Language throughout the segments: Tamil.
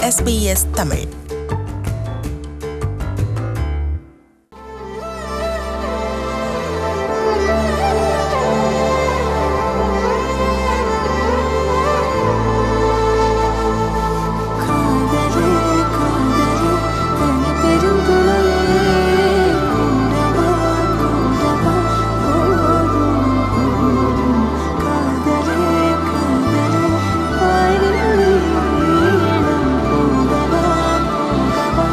SBS தமிழ் காதலே காதலே தனி பெரும் துணையே கூடவா கூடவா போதும் போதும் காதலே காதலே வாய்வில்லை ஈழம் கூடவா கூடவா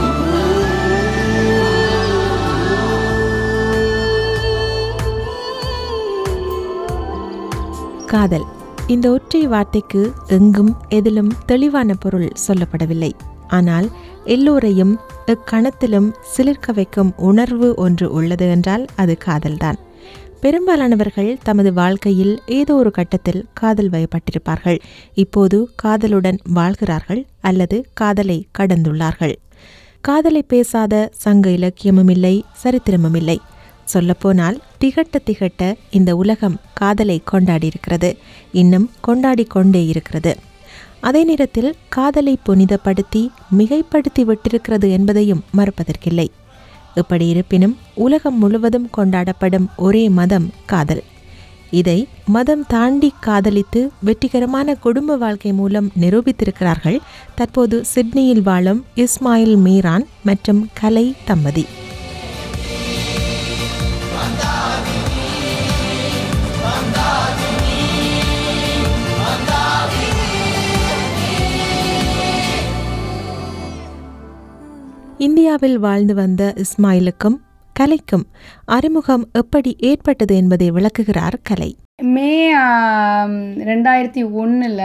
காதல் இந்த ஒற்றை வார்த்தைக்கு எங்கும் எதிலும் தெளிவான பொருள் சொல்லப்படவில்லை ஆனால் எல்லோரையும் எக்கணத்திலும் சிலிர்க்க வைக்கும் உணர்வு ஒன்று உள்ளது என்றால் அது காதல்தான் பெரும்பாலானவர்கள் தமது வாழ்க்கையில் ஏதோ ஒரு கட்டத்தில் காதல் வயப்பட்டிருப்பார்கள் இப்போது காதலுடன் வாழ்கிறார்கள் அல்லது காதலை கடந்துள்ளார்கள் காதலை பேசாத சங்க இலக்கியமும் இல்லை சரித்திரமும் இல்லை சொல்லப்போனால் திகட்ட திகட்ட இந்த உலகம் காதலை கொண்டாடியிருக்கிறது இன்னும் கொண்டாடி கொண்டே இருக்கிறது அதே நேரத்தில் காதலை புனிதப்படுத்தி மிகைப்படுத்தி விட்டிருக்கிறது என்பதையும் மறுப்பதற்கில்லை இப்படி இருப்பினும் உலகம் முழுவதும் கொண்டாடப்படும் ஒரே மதம் காதல் இதை மதம் தாண்டி காதலித்து வெற்றிகரமான குடும்ப வாழ்க்கை மூலம் நிரூபித்திருக்கிறார்கள் தற்போது சிட்னியில் வாழும் இஸ்மாயில் மீரான் மற்றும் கலை தம்பதி இந்தியாவில் வாழ்ந்து வந்த இஸ்மாயிலுக்கும் கலைக்கும் அறிமுகம் எப்படி ஏற்பட்டது என்பதை விளக்குகிறார் கலை மே ஆம், ரெண்டாயிரத்தி ஒன்றில்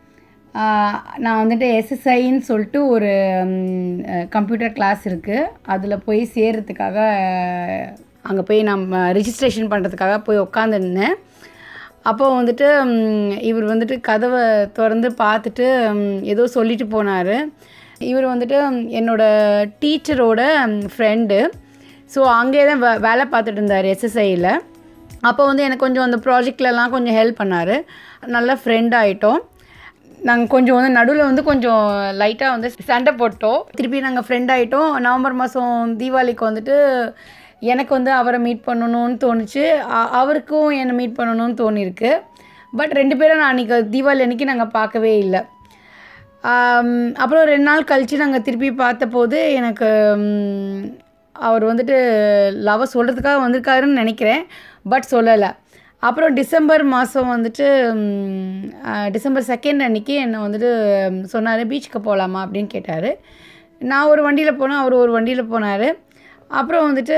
நான் வந்துட்டு எஸ்எஸ்ஐன்னு சொல்லிட்டு ஒரு கம்ப்யூட்டர் கிளாஸ் இருக்குது அதில் போய் சேர்கிறதுக்காக அங்கே போய் நம்ம ரிஜிஸ்ட்ரேஷன் பண்ணுறதுக்காக போய் உட்காந்துருந்தேன் அப்போ வந்துட்டு ம், இவர் வந்துட்டு கதவை திறந்து பார்த்துட்டு ம், ஏதோ சொல்லிட்டு போனார் இவர் வந்துட்டு ம், என்னோட டீச்சரோட ஃப்ரெண்டு ஸோ அங்கேயே தான் வே- வேலை பார்த்துட்டு இருந்தார் எஸ்எஸ்ஐயில் அப்போ வந்து எனக்கு கொஞ்சம் அந்த ப்ராஜெக்ட்லலாம் கொஞ்சம் ஹெல்ப் பண்ணார் நல்ல ஃப்ரெண்ட் ஆகிட்டோம் நாங்கள் கொஞ்சம் வந்து நடுவில் வந்து கொஞ்சம் லைட்டாக வந்து சண்டை போட்டோம் திருப்பி நாங்கள் ஃப்ரெண்ட் ஆகிட்டோம் நவம்பர் மாதம் தீபாவளிக்கு வந்துட்டு எனக்கு வந்து அவரை மீட் பண்ணணும்னு தோணுச்சு அ- அவருக்கும் என்னை மீட் பண்ணணும்னு தோணிருக்கு பட் ரெண்டு பேரும் நான் அன்றைக்கி தீபாவளி அன்றைக்கி நாங்கள் பார்க்கவே இல்லை ஆம், அப்புறம் ரெண்டு நாள் கழித்து நாங்கள் திருப்பி பார்த்தபோது எனக்கு ம், அவர் வந்துட்டு லவ் சொல்கிறதுக்காக வந்திருக்காருன்னு நினைக்கிறேன் பட் சொல்லலை அப்புறம் டிசம்பர் மாதம் வந்துட்டு ம், ஆ, டிசம்பர் செகண்ட் அன்னைக்கு என்னை வந்துட்டு சொன்னார் பீச்சுக்கு போகலாமா அப்படின்னு கேட்டார் நான் ஒரு வண்டியில் போனேன் அவர் ஒரு வண்டியில் போனார் அப்புறம் வந்துட்டு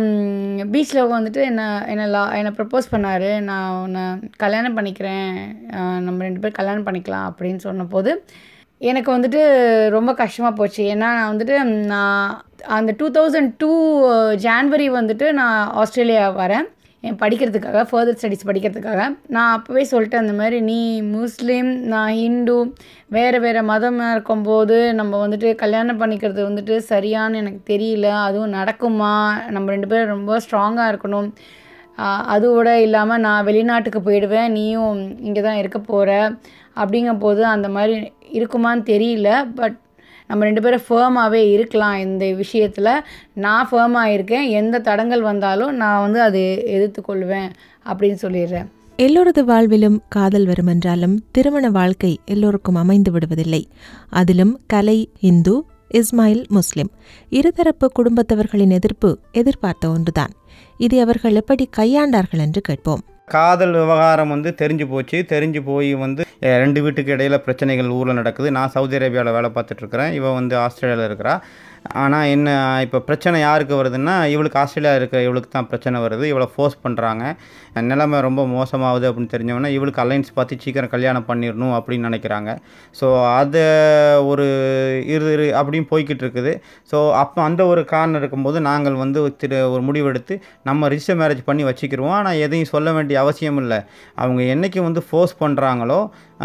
பீச்சில் வந்துட்டு என்னை என்னை லா என்னை ப்ரப்போஸ் பண்ணார் நான் உன்னை கல்யாணம் பண்ணிக்கிறேன் ஆஹ் நம்ம ரெண்டு பேரும் கல்யாணம் பண்ணிக்கலாம் அப்படின்னு சொன்னபோது எனக்கு வந்துட்டு ரொம்ப கஷ்டமாக போச்சு ஏன்னா நான் வந்துட்டு நான் அந்த டூ தௌசண்ட் டூ ஜான்வரி வந்துட்டு நான் ஆஸ்திரேலியா வரேன் என் படிக்கிறதுக்காக ஃபர்தர் ஸ்டடீஸ் படிக்கிறதுக்காக நான் அப்போவே சொல்லிட்டேன் அந்த மாதிரி நீ முஸ்லீம் நான் ஹிந்து வேறு வேறு மதமாக இருக்கும்போது நம்ம வந்துட்டு கல்யாணம் பண்ணிக்கிறது வந்துட்டு சரியான்னு எனக்கு தெரியல அதுவும் நடக்குமா நம்ம ரெண்டு பேரும் ரொம்ப ஸ்ட்ராங்காக இருக்கணும் ஆஹ் அதோட இல்லாமல் நான் வெளிநாட்டுக்கு போயிடுவேன் நீயும் இங்கே தான் இருக்க போகிற அப்படிங்கும் போது அந்த மாதிரி இருக்குமான்னு தெரியல பட் நம்ம ரெண்டு பேரும் ஃபேமாகவே இருக்கலாம் இந்த விஷயத்தில் நான் ஃபேமாக இருக்கேன் எந்த தடங்கள் வந்தாலும் நான் வந்து அதை எதிர்த்துக்கொள்வேன் அப்படின்னு சொல்லிடுறேன் எல்லோரது வாழ்விலும் காதல் வருமென்றாலும் திருமண வாழ்க்கை எல்லோருக்கும் அமைந்து விடுவதில்லை அதிலும் கலை இந்து இஸ்மாயில் முஸ்லிம் இருதரப்பு குடும்பத்தவர்களின் எதிர்ப்பு எதிர்பார்த்த ஒன்றுதான் இதை அவர்கள் எப்படி கையாண்டார்கள் என்று கேட்போம் காதல் விவகாரம் வந்து தெரிஞ்சு போச்சு தெரிஞ்சு போய் வந்து அஹ், ரெண்டு வீட்டுக்கு இடையில பிரச்சனைகள் ஊரில் நடக்குது நான் சவுதி அரேபியாவில் வேலை பார்த்துட்ருக்கிறேன் இவன் வந்து ஆஸ்திரேலியாவில் இருக்கிறா ஆனால் என்ன இப்போ பிரச்சனை யாருக்கு வருதுன்னா இவளுக்கு ஆஸ்திரேலியா இருக்க இவளுக்கு தான் பிரச்சனை வருது இவளை ஃபோர்ஸ் பண்ணுறாங்க நிலைமை ரொம்ப மோசமாகுது அப்படின்னு தெரிஞ்சவொடனே இவளுக்கு அலைன்ஸ் பார்த்து சீக்கிரம் கல்யாணம் பண்ணிடணும் அப்படின்னு நினைக்கிறாங்க ஸோ அதை ஒரு இரு இரு அப்படின்னு போய்கிட்டு இருக்குது ஸோ அப்போ அந்த ஒரு காரணம் இருக்கும்போது நாங்கள் வந்து திரு ஒரு முடிவெடுத்து நம்ம ரிஜிஸ்டர் மேரேஜ் பண்ணி வச்சுக்கிருவோம் ஆனால் எதையும் சொல்ல வேண்டிய அவசியம் இல்லை அவங்க என்னைக்கு வந்து ஃபோர்ஸ் பண்ணுறாங்களோ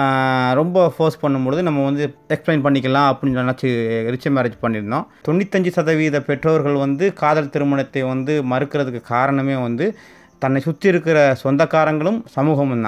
ரொம்ப ஃபோர்ஸ் பண்ணும்பொழுது நம்ம வந்து எக்ஸ்பிளைன் பண்ணிக்கலாம் அப்படின்னு நினச்சி ரிஜிஸ்டர் மேரேஜ் பண்ணியிருந்தோம் தொண்ணூத்தஞ்சு சதவீத பெற்றோர்கள் வந்து காதல் திருமணத்தை வந்து மறுக்கிறதுக்கு காரணமே வந்து தன்னை சுற்றி இருக்கிற சொந்தக்காரங்களும் சமூகமும் தான்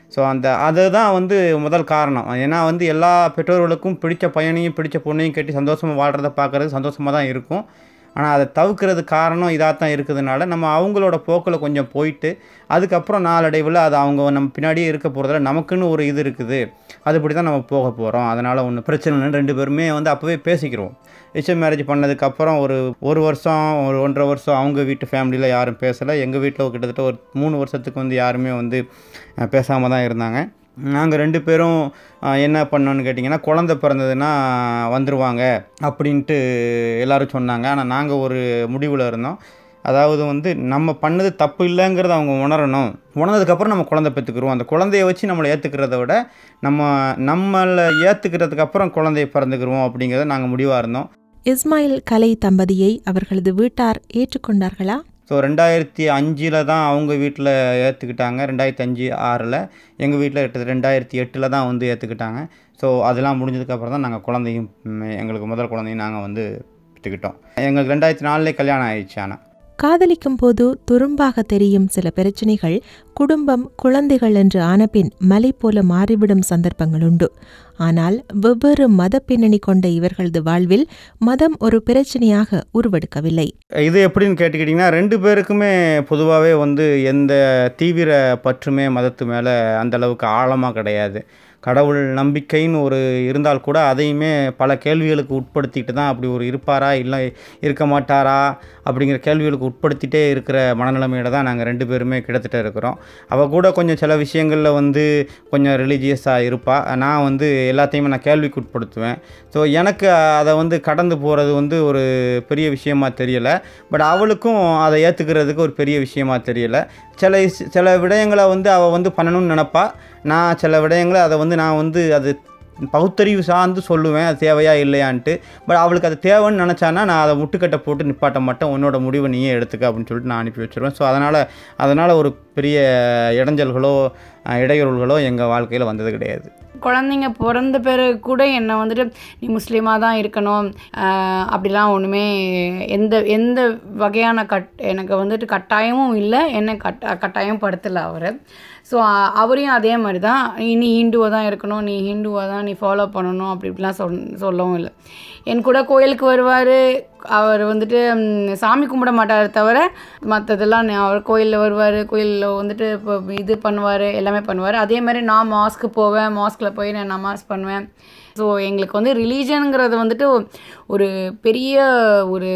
ஸோ அந்த அதுதான் வந்து முதல் காரணம் ஏன்னா வந்து எல்லா பெற்றோர்களுக்கும் பிடிச்ச பையனையும் பிடிச்ச பொண்ணையும் கட்டி சந்தோஷமாக வாழ்கிறத பார்க்குறது சந்தோஷமாக தான் இருக்கும் ஆனால் அதை தவிர்க்கிறது காரணம் இதாக தான் இருக்குதுனால நம்ம அவங்களோட போக்கில் கொஞ்சம் போயிட்டு அதுக்கப்புறம் நாளடைவில் அது அவங்க நம்ம பின்னாடியே இருக்க போகிறதுல நமக்குன்னு ஒரு இது இருக்குது அதுபடி தான் நம்ம போக போகிறோம் அதனால் ஒன்றும் பிரச்சனை இல்லைன்னு ரெண்டு பேருமே வந்து அப்போவே பேசிக்கிறோம் ரிஜிஸ்டர் மேரேஜ் பண்ணதுக்கப்புறம் ஒரு ஒரு வருஷம் ஒரு ஒன்றரை வருஷம் அவங்க வீட்டு ஃபேமிலியில் யாரும் பேசலை எங்கள் வீட்டில் கிட்டத்தட்ட ஒரு மூணு வருஷத்துக்கு வந்து யாருமே வந்து பேசாமல் தான் இருந்தாங்க நாங்கள் ரெண்டு பேரும் அஹ், என்ன பண்ணோன்னு கேட்டிங்கன்னா குழந்த பிறந்ததுன்னா வந்துடுவாங்க அப்படின்ட்டு எல்லாரும் சொன்னாங்க ஆனால் நாங்கள் ஒரு முடிவில் இருந்தோம் அதாவது வந்து நம்ம பண்ணது தப்பு இல்லைங்கிறத அவங்க உணரணும் உணர்ந்ததுக்கப்புறம் நம்ம குழந்தை பெற்றுக்குருவோம் அந்த குழந்தைய வச்சு நம்மளை ஏற்றுக்கிறத விட நம்ம நம்மளை ஏற்றுக்கிறதுக்கு அப்புறம் குழந்தைய பிறந்துக்குருவோம் அப்படிங்கிறத நாங்கள் முடிவாக இருந்தோம் இஸ்மாயில் கலை தம்பதியை அவர்களது வீட்டார் ஏற்றுக்கொண்டார்களா ஸோ ரெண்டாயிரத்தி அஞ்சில் தான் அவங்க வீட்டில் ஏற்றுக்கிட்டாங்க ரெண்டாயிரத்தி அஞ்சு ஆறில் எங்கள் வீட்டில் கிட்டத்தட்ட ரெண்டாயிரத்தி எட்டில் தான் வந்து ஏற்றுக்கிட்டாங்க ஸோ அதெல்லாம் முடிஞ்சதுக்கப்புறம் தான் நாங்கள் குழந்தையும் ம், எங்களுக்கு முதல் குழந்தையும் நாங்கள் வந்து பெற்றுக்கிட்டோம் எங்களுக்கு ரெண்டாயிரத்தி நாலுலேயே கல்யாணம் ஆயிடுச்சு ஆனால் காதலிக்கும் போது துரும்பாக தெரியும் சில பிரச்சனைகள் குடும்பம் குழந்தைகள் என்று ஆனபின் மலை போல மாறிவிடும் சந்தர்ப்பங்கள் உண்டு ஆனால் வெவ்வேறு மத பின்னணி கொண்ட இவர்களது வாழ்வில் மதம் ஒரு பிரச்சனையாக உருவெடுக்கவில்லை இது எப்படின்னு கேட்டுக்கிட்டிங்கன்னா ரெண்டு பேருக்குமே பொதுவாகவே வந்து எந்த தீவிர பற்றுமே மதத்து மேலே அந்த அளவுக்கு ஆழமாக கிடையாது கடவுள் நம்பிக்கைன்னு ஒரு இருந்தால் கூட அதையுமே பல கேள்விகளுக்கு உட்படுத்திட்டு தான் அப்படி ஒரு இருப்பாரா இல்லை இருக்க மாட்டாரா அப்படிங்கிற கேள்விகளுக்கு உட்படுத்திட்டே இருக்கிற மனநிலைமையில தான் நாங்கள் ரெண்டு பேருமே கிட்டத்தட்ட இருக்கிறோம் அவள் கூட கொஞ்சம் சில விஷயங்களில் வந்து கொஞ்சம் ரிலீஜியஸாக இருப்பாள் நான் வந்து எல்லாத்தையுமே நான் கேள்விக்கு உட்படுத்துவேன் ஸோ எனக்கு அதை வந்து கடந்து போகிறது வந்து ஒரு பெரிய விஷயமா தெரியலை பட் அவளுக்கும் அதை ஏற்றுக்கிறதுக்கு ஒரு பெரிய விஷயமா தெரியலை சில இஸ்- சில விடயங்களை வந்து அவள் வந்து பண்ணணும்னு நினப்பா நான் சில விடயங்களை அதை வந்து நான் வந்து அது பகுத்தறிவு சார்ந்து சொல்லுவேன் அது தேவையா இல்லையான்ட்டு பட் அவளுக்கு அது தேவைன்னு நினச்சானா நான் அதை முட்டுக்கட்டை போட்டு நிப்பாட்ட மாட்டேன் உன்னோட முடிவை நீயே எடுத்துக்க அப்படின்னு சொல்லிட்டு நான் அனுப்பி வச்சிருவேன் ஸோ அதனால் அதனால் ஒரு பெரிய இடைஞ்சல்களோ அஹ், இடையூறுகளோ எங்கள் வாழ்க்கையில் வந்தது கிடையாது குழந்தைங்க பிறந்த பிறகு கூட என்னை வந்துட்டு நீ முஸ்லீமாக தான் இருக்கணும் ஆஹ் அப்படிலாம் ஒன்றுமே எந்த எந்த வகையான கட் எனக்கு வந்துட்டு கட்டாயமும் இல்லை என்னை கட் கட்டாயம் படுத்தலை அவர் ஸோ அவரையும் அதே மாதிரி தான் நீ ஹிந்துவாக தான் இருக்கணும் நீ ஹிந்துவாக தான் நீ ஃபாலோ பண்ணணும் அப்படி இப்படிலாம் சொல் சொல்லவும் இல்லை என் கூட கோயிலுக்கு வருவார் அவர் வந்துட்டு ம், சாமி கும்பிட மாட்டார் தவிர மற்றதெல்லாம் ந- அவர் கோயிலில் வருவார் கோயிலில் வந்துட்டு இப்போ இது பண்ணுவார் எல்லாமே பண்ணுவார் அதே மாதிரி நான் மாஸ்க்கு போவேன் மாஸ்கில் போய் நான் நமாஸ் பண்ணுவேன் ஸோ எங்களுக்கு வந்து ரிலீஜனுங்கிறது வந்துட்டு ஒரு பெரிய ஒரு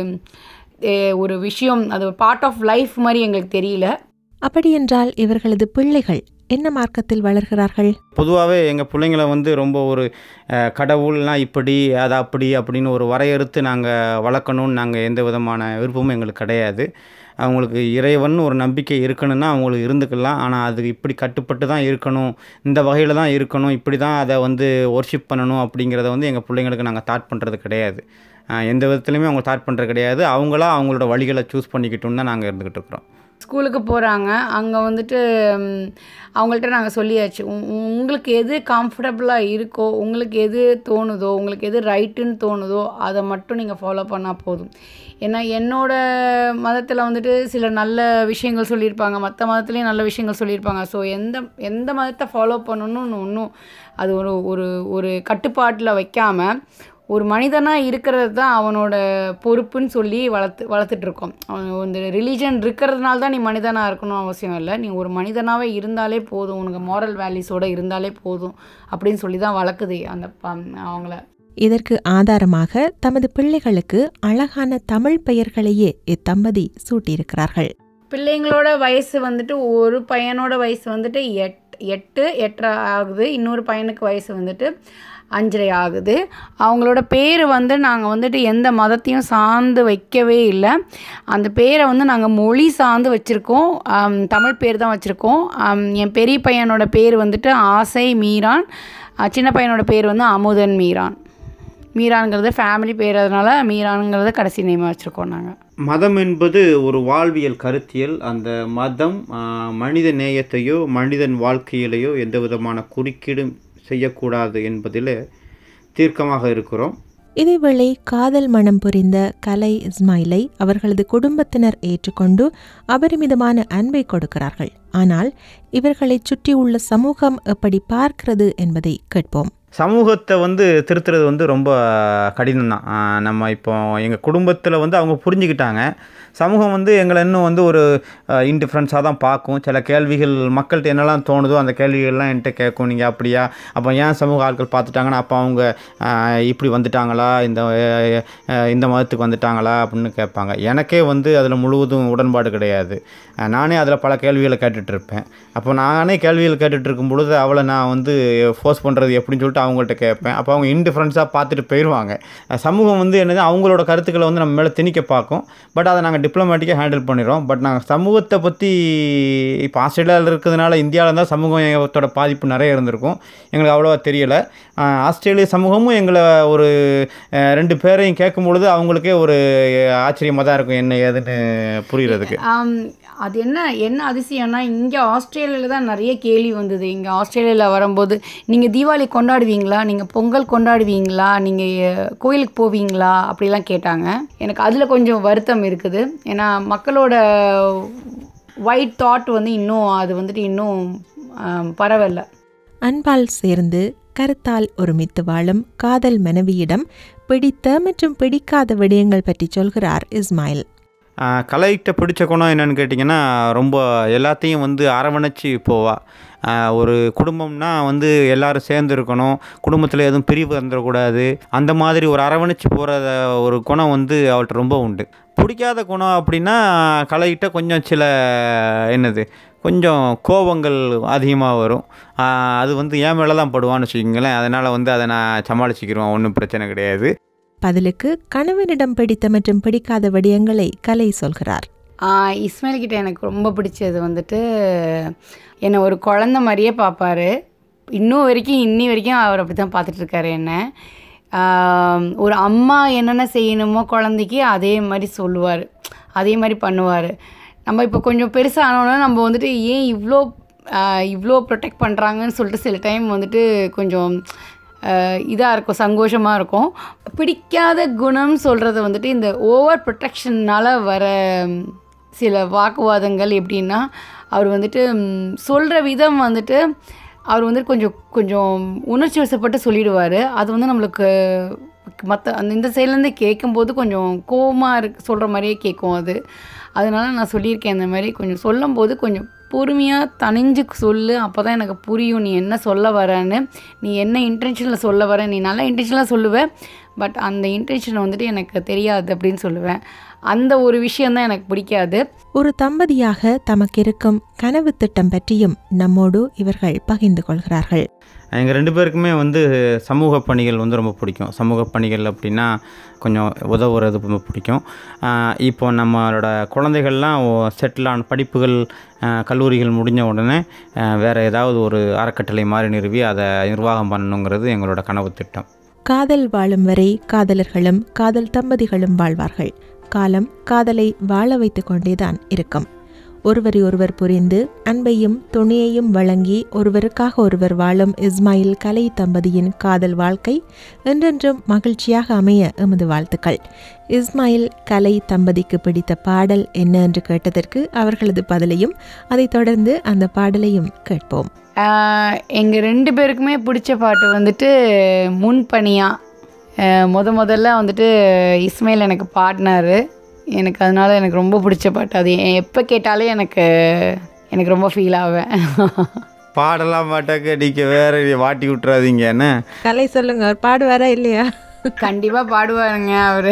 எ- ஒரு விஷயம் அது பார்ட் ஆஃப் லைஃப் மாதிரி எங்களுக்கு தெரியல அப்படியென்றால் இவர்களது பிள்ளைகள் என்ன மார்க்கத்தில் வளர்கிறார்கள் பொதுவாகவே எங்கள் பிள்ளைங்கள வந்து ரொம்ப ஒரு அஹ், கடவுள்னா இப்படி அது அப்படி அப்படின்னு ஒரு வரையறுத்து நாங்கள் வளர்க்கணும்னு நாங்கள் எந்த விதமான விருப்பமும் எங்களுக்கு கிடையாது அவங்களுக்கு இறைவன் ஒரு நம்பிக்கை இருக்கணும்னா அவங்களுக்கு இருந்துக்கலாம் ஆனால் அது இப்படி கட்டுப்பட்டு தான் இருக்கணும் இந்த வகையில் தான் இருக்கணும் இப்படி தான் அதை வந்து ஒர்ஷிப் பண்ணணும் அப்படிங்கிறத வந்து எங்கள் பிள்ளைங்களுக்கு நாங்கள் தாட் பண்ணுறது கிடையாது அஹ், எந்த விதத்துலையுமே அவங்க தாட் பண்ணுறது கிடையாது அவங்களா அவங்களோட வழிகளை சூஸ் பண்ணிக்கிட்டோன்னு தான் நாங்கள் இருந்துக்கிட்டு இருக்கிறோம் ஸ்கூலுக்கு போகிறாங்க அங்கே வந்துட்டு ம், அவங்கள்ட்ட நாங்கள் சொல்லியாச்சு உ- உ- உங்களுக்கு எது கம்ஃபர்டபுளாக இருக்கோ உங்களுக்கு எது தோணுதோ உங்களுக்கு எது ரைட்டுன்னு தோணுதோ அதை மட்டும் நீங்கள் ஃபாலோ பண்ணால் போதும் ஏன்னா என்னோட மதத்தில் வந்துட்டு சில நல்ல விஷயங்கள் சொல்லியிருப்பாங்க மற்ற மதத்துலேயும் நல்ல விஷயங்கள் சொல்லியிருப்பாங்க ஸோ எந்த எந்த மதத்தை ஃபாலோ பண்ணணும்னு ஒன்றும் அது ஒரு ஒரு ஒரு கட்டுப்பாட்டில் வைக்காமல் ஒரு மனிதனாக இருக்கிறது தான் அவனோட பொறுப்புன்னு சொல்லி வளர்த்து வளர்த்துட்ருக்கோம் அவன் இந்த ரிலீஜன் இருக்கிறதுனால தான் நீ மனிதனாக இருக்கணும் அவசியம் இல்லை நீ ஒரு மனிதனாகவே இருந்தாலே போதும் உனக்கு மாரல் வேல்யூஸோடு இருந்தாலே போதும் அப்படின்னு சொல்லி தான் வளர்க்குது அந்த ப- அவங்கள இதற்கு ஆதாரமாக தமது பிள்ளைகளுக்கு அழகான தமிழ் பெயர்களையே இத்தம்பதி சூட்டியிருக்கிறார்கள் பிள்ளைங்களோட வயசு வந்துட்டு ஒரு பையனோட வயசு வந்துட்டு எட் எட்டு எட்டரை ஆகுது இன்னொரு பையனுக்கு வயசு வந்துட்டு அஞ்சரை ஆகுது அவங்களோட பேர் வந்து நாங்கள் வந்துட்டு எந்த மதத்தையும் சார்ந்து வைக்கவே இல்லை அந்த பேரை வந்து நாங்கள் மொழி சார்ந்து வச்சுருக்கோம் ஆம், தமிழ் பேர் தான் வச்சுருக்கோம் ஆம், என் பெரிய பையனோட பேர் வந்துட்டு ஆசை மீரான் அஹ், சின்ன பையனோட பேர் வந்து அமுதன் மீரான் மீரான்ங்கிறது ஃபேமிலி பேர் அதனால மீரான்ங்கிறத கடைசி நேமாக வச்சுருக்கோம் நாங்கள் மதம் என்பது ஒரு வாழ்வியல் கருத்தியல் அந்த மதம் ஆஹ், மனித நேயத்தையோ மனிதன் வாழ்க்கையிலேயோ எந்த விதமான குறுக்கீடும் செய்யக்கூடாது என்பதில் தீர்க்கமாக இருக்கிறோம் இதேவேளை காதல் மனம் புரிந்த கலை இஸ்மாயிலை அவர்களது குடும்பத்தினர் ஏற்றுக்கொண்டு அபரிமிதமான அன்பை கொடுக்கிறார்கள் ஆனால் இவர்களை சுற்றியுள்ள சமூகம் எப்படி பார்க்கிறது என்பதை கேட்போம் சமூகத்தை வந்து திருத்துறது வந்து ரொம்ப கடினம் தான் நம்ம இப்போ எங்கள் குடும்பத்தில் வந்து அவங்க புரிஞ்சுக்கிட்டாங்க சமூகம் வந்து எங்களை இன்னும் வந்து ஒரு இன்டிஃப்ரென்ஸாக தான் பார்க்கும் சில கேள்விகள் மக்கள்கிட்ட என்னெல்லாம் தோணுதோ அந்த கேள்விகள்லாம் என்கிட்ட கேட்கும் நீங்கள் அப்படியா அப்போ ஏன் சமூக ஆட்கள் பார்த்துட்டாங்கன்னா அப்போ அவங்க ஆஹ், இப்படி வந்துட்டாங்களா இந்த அஹ், இந்த மதத்துக்கு வந்துட்டாங்களா அப்படின்னு கேட்பாங்க எனக்கே வந்து அதில் முழுவதும் உடன்பாடு கிடையாது அஹ், நானே அதில் பல கேள்விகளை கேட்டுட்டு இருப்பேன் அப்போ நானே கேள்விகள் கேட்டுட்டு இருக்கும் பொழுது அவளை நான் வந்து ஃபோர்ஸ் பண்ணுறது எப்படின்னு சொல்லிட்டு அவங்கள்ட்ட கேட்பேன் அப்போ அவங்க இன்டிஃப்ரென்ஸாக பார்த்துட்டு போயிடுவாங்க அஹ், சமூகம் வந்து என்னது அவங்களோட கருத்துக்களை வந்து நம்ம மேலே திணிக்க பார்க்கும் பட் அதை நாங்கள் டிப்ளமேட்டிக்காக ஹேண்டில் பண்ணிடுறோம் பட் நாங்கள் சமூகத்தை பற்றி இப்போ ஆஸ்திரேலியாவில் இருக்கிறதுனால இந்தியாவில் இருந்தால் சமூகத்தோட பாதிப்பு நிறைய இருந்திருக்கும் எங்களுக்கு அவ்வளோவா தெரியலை ஆஹ் ஆஸ்திரேலிய சமூகமும் எங்களை ஒரு அஹ், ரெண்டு பேரையும் கேட்கும் பொழுது அவங்களுக்கே ஒரு ஆச்சரியமாக தான் இருக்கும் என்ன ஏதுன்னு புரிகிறதுக்கு ஆம், அது என்ன என்ன அதிசயம்னா இங்கே ஆஸ்திரேலியாவில் தான் நிறைய கேள்வி வந்தது இங்கே ஆஸ்திரேலியாவில் வரும்போது நீங்கள் தீபாவளி கொண்டாடுவீங்களா நீங்கள் பொங்கல் கொண்டாடுவீங்களா நீங்கள் கோயிலுக்கு போவீங்களா அப்படிலாம் கேட்டாங்க எனக்கு அதில் கொஞ்சம் வருத்தம் இருக்குது ஏன்னா மக்களோட ஒயிட் தாட் வந்து இன்னும் அது வந்துட்டு இன்னும் ஆம், பரவல அன்பால் சேர்ந்து கருத்தால் ஒருமித்து வாழும் காதல் மனைவியிடம் பிடித்த மற்றும் பிடிக்காத விடயங்கள் பற்றி சொல்கிறார் இஸ்மாயில் ஆஹ் கலைகிட்ட பிடிச்ச குணம் என்னன்னு கேட்டிங்கன்னா ரொம்ப எல்லாத்தையும் வந்து அரவணைச்சு போவா ஆஹ் ஒரு குடும்பம்னா வந்து எல்லாரும் சேர்ந்து இருக்கணும் குடும்பத்தில் எதுவும் பிரிவு வந்துடக்கூடாது அந்த மாதிரி ஒரு அரவணைச்சு போகிற ஒரு குணம் வந்து அவள்கிட்ட ரொம்ப உண்டு பிடிக்காத குணம் அப்படின்னா கலைகிட்ட கொஞ்சம் சில என்னது கொஞ்சம் கோபங்கள் அதிகமாக வரும் ஆஹ் அது வந்து என் மேலே தான் படுவான்னு வச்சுக்கோங்களேன் அதனால் வந்து அதை நான் சமாளிச்சுக்கிறோம் ஒன்றும் பிரச்சனை கிடையாது பதிலுக்கு கணவனிடம் பிடித்த மற்றும் பிடிக்காத விடயங்களை கலை சொல்கிறார் ஆஹ் இஸ்மாயில் கிட்ட எனக்கு ரொம்ப பிடிச்சது வந்துட்டு என்னை ஒரு குழந்த மாதிரியே பார்ப்பாரு இன்னும் வரைக்கும் இன்னி வரைக்கும் அவர் அப்படி தான் பார்த்துட்ருக்காரு என்ன ஆம், ஒரு அம்மா என்னென்ன செய்யணுமோ குழந்தைக்கு அதே மாதிரி சொல்லுவார் அதே மாதிரி பண்ணுவார் நம்ம இப்போ கொஞ்சம் பெருசானோன்னா நம்ம வந்துட்டு ஏன் இவ்வளோ ஆஹ், இவ்வளோ ப்ரொடெக்ட் பண்ணுறாங்கன்னு சொல்லிட்டு சில டைம் வந்துட்டு கொஞ்சம் இதாக இருக்கும் சந்தோஷமாக இருக்கும் பிடிக்காத குணம் சொல்கிறது வந்துட்டு இந்த ஓவர் ப்ரொடெக்ஷனால் வர ம், சில வாக்குவாதங்கள் எப்படின்னா அவர் வந்துட்டு சொல்கிற விதம் வந்துட்டு அவர் வந்துட்டு கொஞ்சம் கொஞ்சம் உணர்ச்சி வசப்பட்டு சொல்லிடுவார் அது வந்து நம்மளுக்கு மற்ற அந்த இந்த சைட்லேருந்து கேட்கும்போது கொஞ்சம் கோவமாக இருக்கு சொல்கிற மாதிரியே கேட்கும் அது அதனால நான் சொல்லியிருக்கேன் இந்த மாதிரி கொஞ்சம் சொல்லும்போது கொஞ்சம் பொறுமையாக தணிஞ்சு சொல்லு அப்போ தான் எனக்கு புரியும் நீ என்ன சொல்ல வரேன்னு நீ என்ன இன்டென்ஷனில் சொல்ல வர நீ நல்ல இன்டென்ஷனாக சொல்லுவ பட் அந்த இன்டென்ஷன் வந்துட்டு எனக்கு தெரியாது அப்படின்னு சொல்லுவேன் அந்த ஒரு விஷயந்தான் எனக்கு பிடிக்காது ஒரு தம்பதியாக தமக்கிருக்கும் கனவு திட்டம் பற்றியும் நம்மோடு இவர்கள் பகிர்ந்து கொள்கிறார்கள் எங்கள் ரெண்டு பேருக்குமே வந்து சமூக பணிகள் வந்து ரொம்ப பிடிக்கும் சமூக பணிகள் அப்படின்னா கொஞ்சம் உதவுறது ரொம்ப பிடிக்கும் ஆஹ் இப்போ நம்மளோட குழந்தைகள்லாம் செட்டில் ஆன படிப்புகள் ஆஹ் கல்லூரிகள் முடிஞ்ச உடனே ஆஹ் வேறு ஏதாவது ஒரு அறக்கட்டளை மாதிரி நிறுவி அதை நிர்வாகம் பண்ணணுங்கிறது எங்களோட கனவு திட்டம் காதல் வாழும் வரை காதலர்களும் காதல் தம்பதிகளும் வாழ்வார்கள் காலம் காதலை வாழ வைத்துக் கொண்டேதான் இருக்கும் ஒருவரை ஒருவர் புரிந்து அன்பையும் துணையையும் வழங்கி ஒருவருக்காக ஒருவர் வாழும் இஸ்மாயில் கலை தம்பதியின் காதல் வாழ்க்கை என்றென்றும் மகிழ்ச்சியாக அமைய எமது வாழ்த்துக்கள் இஸ்மாயில் கலை தம்பதிக்கு பிடித்த பாடல் என்ன என்று கேட்டதற்கு அவர்களது பதிலையும் அதைத் தொடர்ந்து அந்த பாடலையும் கேட்போம் எங்கள் ரெண்டு பேருக்குமே பிடிச்ச பாட்டு வந்துட்டு முன்பணியாக முத முதல்ல வந்துட்டு இஸ்மாயில் எனக்கு பாடினாரு எனக்கு அதனால எனக்கு ரொம்ப பிடிச்ச பாட்டு அது எப்போ கேட்டாலே எனக்கு எனக்கு ரொம்ப ஃபீல் ஆவேன் பாடலாம் மாட்டாக்க நீங்கள் வேற வாட்டி விட்டுறாதீங்க என்ன கலை சொல்லுங்க அவர் பாடுவாரா இல்லையா கண்டிப்பாக பாடுவாருங்க அவர்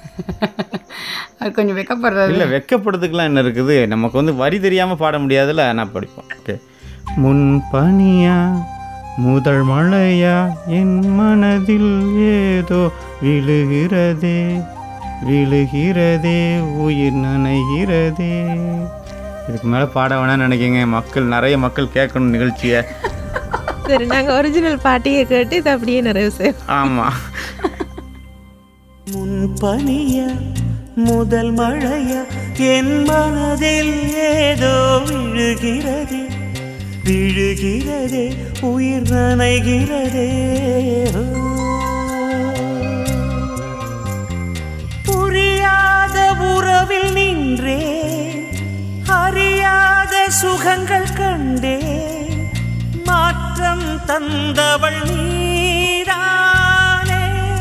அவர் கொஞ்சம் வெக்கப்படுறாரு இல்லை வெக்கப்படுறதுக்கெலாம் என்ன இருக்குது நமக்கு வந்து வரி தெரியாமல் பாட முடியாதுல்ல நான் படிப்போம் ஓகே முன் பனியா முதல் மழையா என் மனதில் ஏதோ விழுகிறதே விழுகிறதே உயிர் நனைகிறதே இதுக்கு மேலே பாட வேணாம்னு நினைக்கிங்க மக்கள் நிறைய மக்கள் கேட்கணும் நிகழ்ச்சியை சரி நாங்கள் ஒரிஜினல் பாட்டியை கேட்டு இதை அப்படியே நிறைவு செய்வோம் ஆமாம் முன்பனிய முதல் மழைய என் மனதில் ஏதோ விழுகிறதே விழுகிறதே உயிர் நனைகிறதே புரியாத உறவில் நின்றே அறியாத சுகங்கள் தந்தவள் நீதானே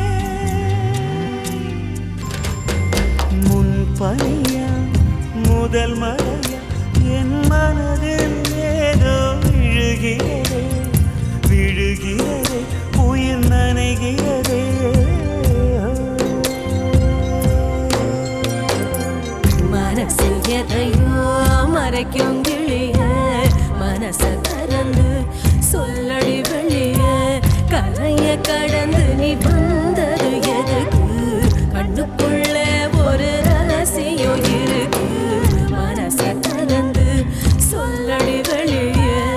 முன் பனியா முதல் மழையா என் மனதில் ஏதோ விழுகிறதே விழுகிறதே உயிர் நனைகிறதே மனசில் எதையோ மறைக்கும் கிளிய மனச திறந்து சொல்லடி வெளிய கரைய கடந்து நீ வந்தது எதுக்கு கண்ணுக்குள்ள ஒரு ரகசியம் இருக்கு மனச திறந்து சொல்லடி வெளிய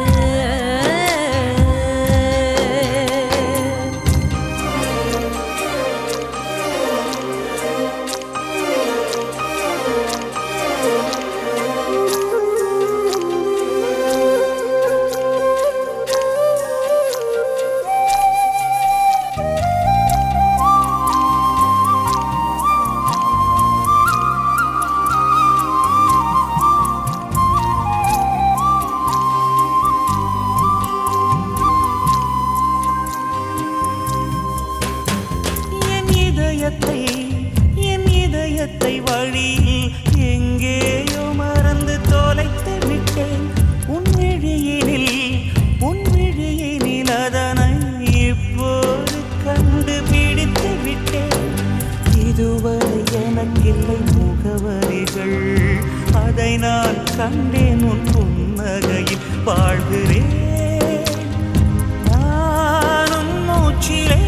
என் இதயத்தை என் இதயத்தை வழியில் எங்கேயோ மறந்து தொலைத்து விட்டேன் உன் விழியினில் உன் விழியினில் அதனை இப்போது கண்டுபிடித்து விட்டேன் இதுவரை எனக்கில்லை முகவரிகள் அதை நான் கண்டேன் உன் புன்னகையில் வாழ்கிறேன் நானும் மூச்சிலே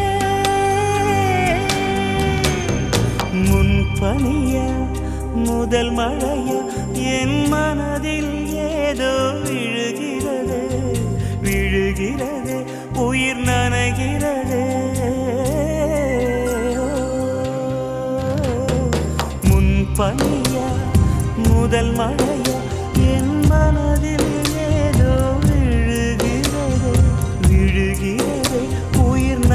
முன் பனியா முதல் மழையா என் மனதில் ஏதோ விழுகிறது விழுகிறது உயிர் நனைகிறது முன் பனியா முதல் மழையா என் மனதில் ஏதோ விழுகிறது விழுகிறது உயிர்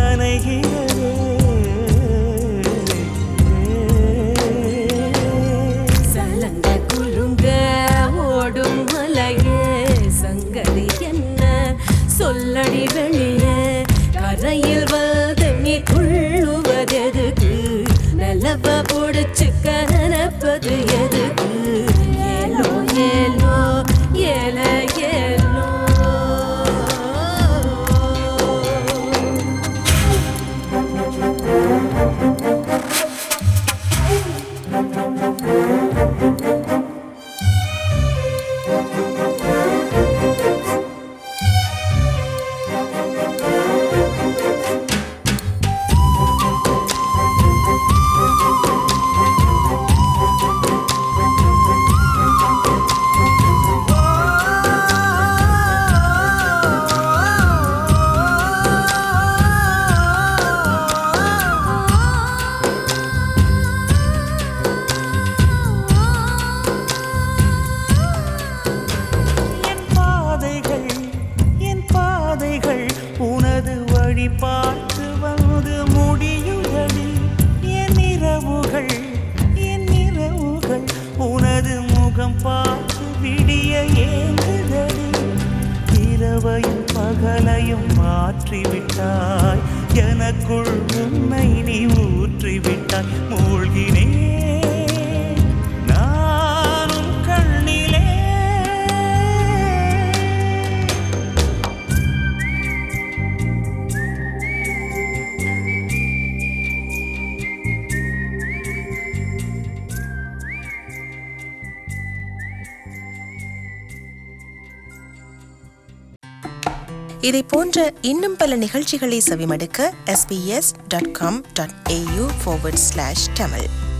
நனைகிறது சலங்க குலுங்க ஓடும் மலையே சங்கதி என்ன சொல்லடி வெளியே கரையில் வந்து நீ துள்ளுவதெதுக்கு நிலவ பொடிச்சுக்க நினைப்பது எதுக்கு ஏலோ ஏலோ ஏல ஏலோ என் பாதைகள் என் பாதைகள் உனது வழி பார்த்து வந்து முடியுதடி என் இரவுகள் என் இரவுகள் உனது முகம் பார்த்து விடிய ஏங்குதடி இரவையும் பகலையும் மாற்றிவிட்டாய் எனக்குள் உன்னை நீ ஊற்றிவிட்டாய் மூழ்கினேன் நானும் கண்ணிலே இதை போன்ற இன்னும் பல நிகழ்ச்சிகளை செவிமடுக்க sbs.com.au forward slash tamil